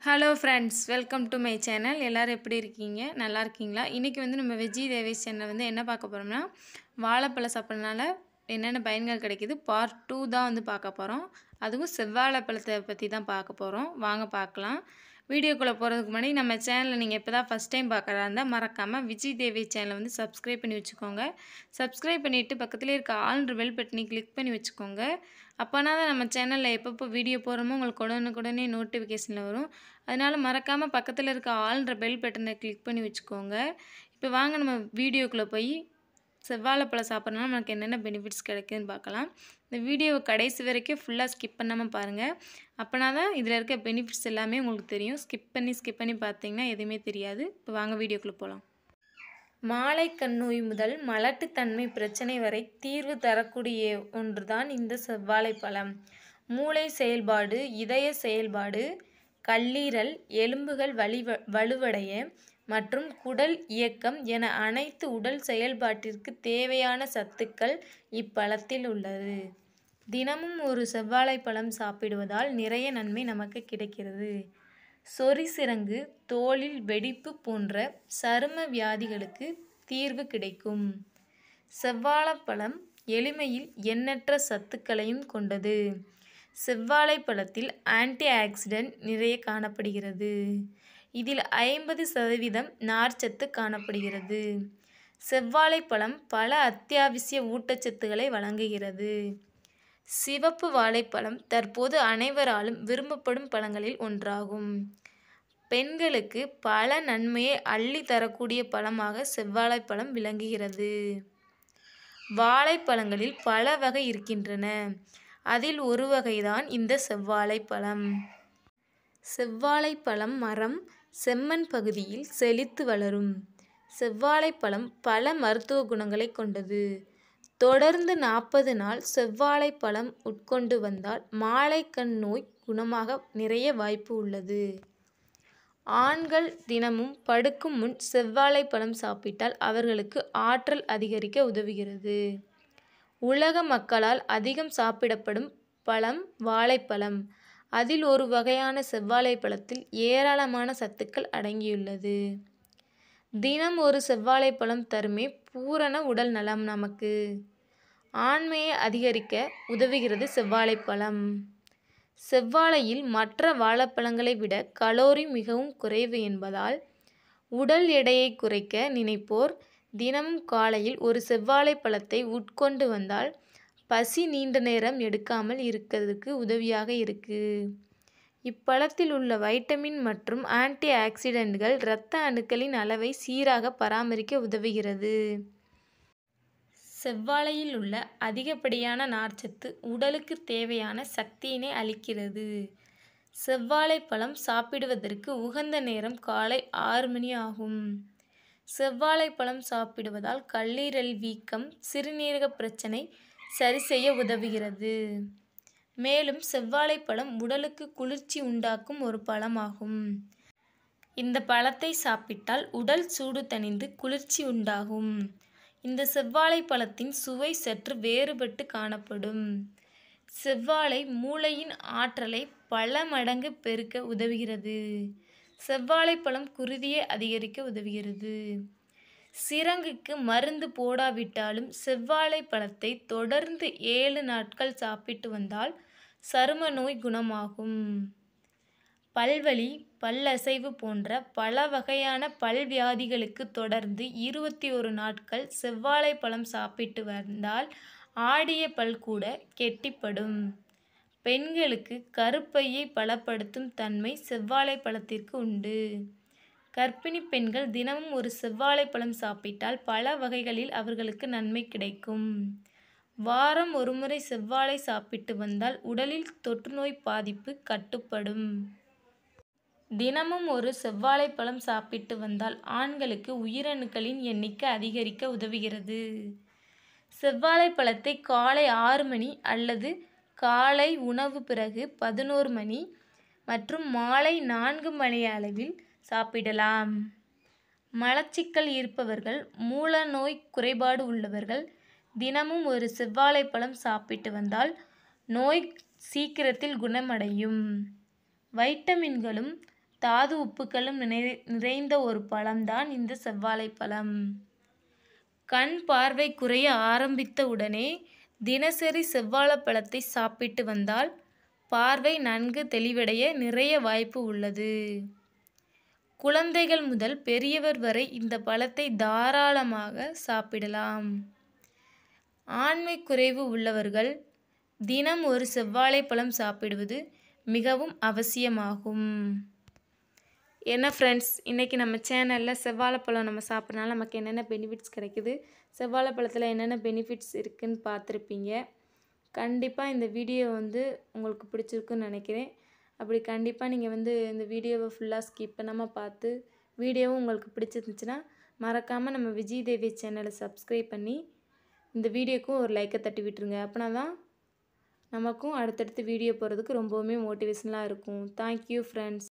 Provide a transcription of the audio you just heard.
hello friends welcome to my channel எல்லோரும் எப்படி இருக்கீங்க நல்லா இருக்கீங்களா இன்றைக்கி வந்து நம்ம வெஜ்ஜி தேவேஷ் சேனல் வந்து என்ன பார்க்க போகிறோம்னா வாழைப்பழம் சாப்பிட்றதுனால என்னென்ன பயன்கள் கிடைக்குது பார்ட் டூ தான் வந்து பார்க்க போகிறோம் அதுவும் செவ்வாழைப்பழத்தை பற்றி தான் பார்க்க போகிறோம் வாங்க பார்க்கலாம் வீடியோக்குள்ளே போகிறதுக்கு முன்னாடி நம்ம சேனலில் நீங்கள் இப்போ தான் ஃபஸ்ட் டைம் பார்க்குறதா இருந்தால் மறக்காமல் விஜய் தேவி சேனலை வந்து சப்ஸ்கிரைப் பண்ணி வச்சுக்கோங்க சப்ஸ்கிரைப் பண்ணிவிட்டு பக்கத்துலேயே இருக்க ஆல்ன்ற பெல் பட்டனை கிளிக் பண்ணி வச்சுக்கோங்க அப்போனா தான் நம்ம சேனலில் எப்பப்போ வீடியோ போடுறோமோ உங்களுக்கு உடனுக்குடனே நோட்டிஃபிகேஷனில் வரும் அதனால் மறக்காமல் பக்கத்தில் இருக்க ஆல்ன்ற பெல் பட்டனை கிளிக் பண்ணி வச்சுக்கோங்க இப்போ வாங்க நம்ம வீடியோக்குள்ளே போய் செவ்வாழைப்பழம் சாப்பிட்றதுனால நமக்கு என்னென்ன பெனிஃபிட்ஸ் கிடைக்குதுன்னு பார்க்கலாம் இந்த வீடியோவை கடைசி வரைக்கும் ஃபுல்லாக ஸ்கிப் பண்ணாமல் பாருங்கள் அப்போனா தான் இதில் இருக்க பெனிஃபிட்ஸ் எல்லாமே உங்களுக்கு தெரியும் ஸ்கிப் பண்ணி ஸ்கிப் பண்ணி பார்த்தீங்கன்னா எதுவுமே தெரியாது இப்போ வாங்க வீடியோக்குள்ளே போகலாம் மாலை கண்ணோய் முதல் மலட்டுத்தன்மை பிரச்சனை வரை தீர்வு தரக்கூடிய ஒன்றுதான் இந்த செவ்வாழைப்பழம் மூளை செயல்பாடு இதய செயல்பாடு கல்லீரல் எலும்புகள் வலி வலுவடைய மற்றும் குடல் இயக்கம் என அனைத்து உடல் செயல்பாட்டிற்கு தேவையான சத்துக்கள் இப்பழத்தில் உள்ளது தினமும் ஒரு செவ்வாழைப்பழம் சாப்பிடுவதால் நிறைய நன்மை நமக்கு கிடைக்கிறது சொறி சிரங்கு தோலில் வெடிப்பு போன்ற சரும வியாதிகளுக்கு தீர்வு கிடைக்கும் செவ்வாழைப்பழம் எளிமையில் எண்ணற்ற சத்துக்களையும் கொண்டது செவ்வாழைப்பழத்தில் ஆன்டி ஆக்சிடென்ட் நிறைய காணப்படுகிறது இதில் ஐம்பது சதவீதம் நார்ச்சத்து காணப்படுகிறது செவ்வாழைப்பழம் பல அத்தியாவசிய ஊட்டச்சத்துக்களை வழங்குகிறது சிவப்பு வாழைப்பழம் தற்போது அனைவராலும் விரும்பப்படும் பழங்களில் ஒன்றாகும் பெண்களுக்கு பல நன்மையை அள்ளி தரக்கூடிய பழமாக செவ்வாழைப்பழம் விளங்குகிறது வாழைப்பழங்களில் பல வகை இருக்கின்றன அதில் ஒரு வகைதான் இந்த செவ்வாழைப்பழம் செவ்வாழைப்பழம் மரம் செம்மண் பகுதியில் செழித்து வளரும் செவ்வாழைப்பழம் பல மருத்துவ குணங்களை கொண்டது தொடர்ந்து நாற்பது நாள் செவ்வாழைப்பழம் உட்கொண்டு வந்தால் மாலைக்கண் நோய் குணமாக நிறைய வாய்ப்பு உள்ளது ஆண்கள் தினமும் படுக்கும் முன் செவ்வாழைப்பழம் சாப்பிட்டால் அவர்களுக்கு ஆற்றல் அதிகரிக்க உதவுகிறது உலக மக்களால் அதிகம் சாப்பிடப்படும் பழம் வாழைப்பழம் அதில் ஒரு வகையான செவ்வாழைப்பழத்தில் ஏராளமான சத்துக்கள் அடங்கியுள்ளது தினம் ஒரு செவ்வாழைப்பழம் தருமே பூரண உடல் நலம் நமக்கு ஆண்மையை அதிகரிக்க உதவுகிறது செவ்வாழைப்பழம் செவ்வாழையில் மற்ற வாழைப்பழங்களை விட கலோரி மிகவும் குறைவு என்பதால் உடல் எடையை குறைக்க நினைப்போர் தினமும் காலையில் ஒரு செவ்வாழைப்பழத்தை உட்கொண்டு வந்தால் பசி நீண்ட நேரம் எடுக்காமல் இருக்கிறதுக்கு உதவியாக இருக்குது இப்பழத்தில் உள்ள வைட்டமின் மற்றும் ஆன்டி ஆக்சிடென்ட்கள் இரத்த அணுக்களின் அளவை சீராக பராமரிக்க உதவுகிறது செவ்வாழையில் உள்ள அதிகப்படியான நார்ச்சத்து உடலுக்கு தேவையான சக்தியினை அளிக்கிறது செவ்வாழைப்பழம் சாப்பிடுவதற்கு உகந்த நேரம் காலை ஆறு மணி ஆகும் செவ்வாழைப்பழம் சாப்பிடுவதால் கல்லீரல் வீக்கம் சிறுநீரக பிரச்சனை சரி செய்ய உதவுகிறது மேலும் செவ்வாழைப்பழம் உடலுக்கு குளிர்ச்சி உண்டாக்கும் ஒரு பழமாகும் இந்த பழத்தை சாப்பிட்டால் உடல் சூடு தணிந்து குளிர்ச்சி உண்டாகும் இந்த செவ்வாழை பழத்தின் சுவை சற்று வேறுபட்டு காணப்படும் செவ்வாழை மூளையின் ஆற்றலை பல மடங்கு பெருக்க உதவுகிறது செவ்வாழைப்பழம் குருதியை அதிகரிக்க உதவுகிறது சிரங்குக்கு மருந்து போடாவிட்டாலும் செவ்வாழை பழத்தை தொடர்ந்து ஏழு நாட்கள் சாப்பிட்டு வந்தால் சரும நோய் குணமாகும் பல்வலி பல்லசைவு போன்ற பல வகையான பல்வியாதிகளுக்கு தொடர்ந்து இருபத்தி ஒரு நாட்கள் செவ்வாழை பழம் சாப்பிட்டு வந்தால் ஆடிய பல் கூட கெட்டிப்படும் பெண்களுக்கு கருப்பையை பலப்படுத்தும் தன்மை செவ்வாழை பழத்திற்கு உண்டு கர்ப்பிணி பெண்கள் தினமும் ஒரு செவ்வாழைப்பழம் சாப்பிட்டால் பல வகைகளில் அவர்களுக்கு நன்மை கிடைக்கும் வாரம் ஒருமுறை செவ்வாழை சாப்பிட்டு வந்தால் உடலில் தொற்றுநோய் பாதிப்பு கட்டுப்படும் தினமும் ஒரு செவ்வாழைப்பழம் சாப்பிட்டு வந்தால் ஆண்களுக்கு உயிரணுக்களின் எண்ணிக்கை அதிகரிக்க உதவுகிறது செவ்வாழைப்பழத்தை காலை ஆறு மணி அல்லது காலை உணவு பிறகு பதினோரு மணி மற்றும் மாலை நான்கு மணி அளவில் சாப்பிடலாம் மலச்சிக்கல் இருப்பவர்கள் மூல நோய் குறைபாடு உள்ளவர்கள் தினமும் ஒரு செவ்வாழைப்பழம் சாப்பிட்டு வந்தால் நோய் சீக்கிரத்தில் குணமடையும் வைட்டமின்களும் தாது உப்புக்களும் நிறை நிறைந்த ஒரு பழம்தான் இந்த செவ்வாழை பழம் கண் பார்வை குறைய ஆரம்பித்த உடனே தினசரி செவ்வாழைப்பழத்தை சாப்பிட்டு வந்தால் பார்வை நன்கு தெளிவடைய நிறைய வாய்ப்பு உள்ளது குழந்தைகள் முதல் பெரியவர் வரை இந்த பழத்தை தாராளமாக சாப்பிடலாம் ஆண்மை குறைவு உள்ளவர்கள் தினம் ஒரு செவ்வாழைப்பழம் சாப்பிடுவது மிகவும் அவசியமாகும் என்ன ஃப்ரெண்ட்ஸ் இன்றைக்கி நம்ம சேனலில் செவ்வாழைப்பழம் நம்ம சாப்பிட்றனால நமக்கு என்னென்ன பெனிஃபிட்ஸ் கிடைக்குது செவ்வாழைப்பழத்தில் என்னென்ன பெனிஃபிட்ஸ் இருக்குதுன்னு பார்த்துருப்பீங்க கண்டிப்பாக இந்த வீடியோ வந்து உங்களுக்கு பிடிச்சிருக்குன்னு நினைக்கிறேன் அப்படி கண்டிப்பாக நீங்கள் வந்து இந்த வீடியோவை ஃபுல்லாக ஸ்கிப் பண்ணாமல் பார்த்து வீடியோவும் உங்களுக்கு பிடிச்சிருந்துச்சுன்னா மறக்காமல் நம்ம விஜய் தேவி சேனலை சப்ஸ்கிரைப் பண்ணி இந்த வீடியோக்கும் ஒரு லைக்கை தட்டி விட்டுருங்க அப்படின்னா தான் நமக்கும் அடுத்தடுத்து வீடியோ போகிறதுக்கு ரொம்பவுமே மோட்டிவேஷனலாக இருக்கும் தேங்க்யூ ஃப்ரெண்ட்ஸ்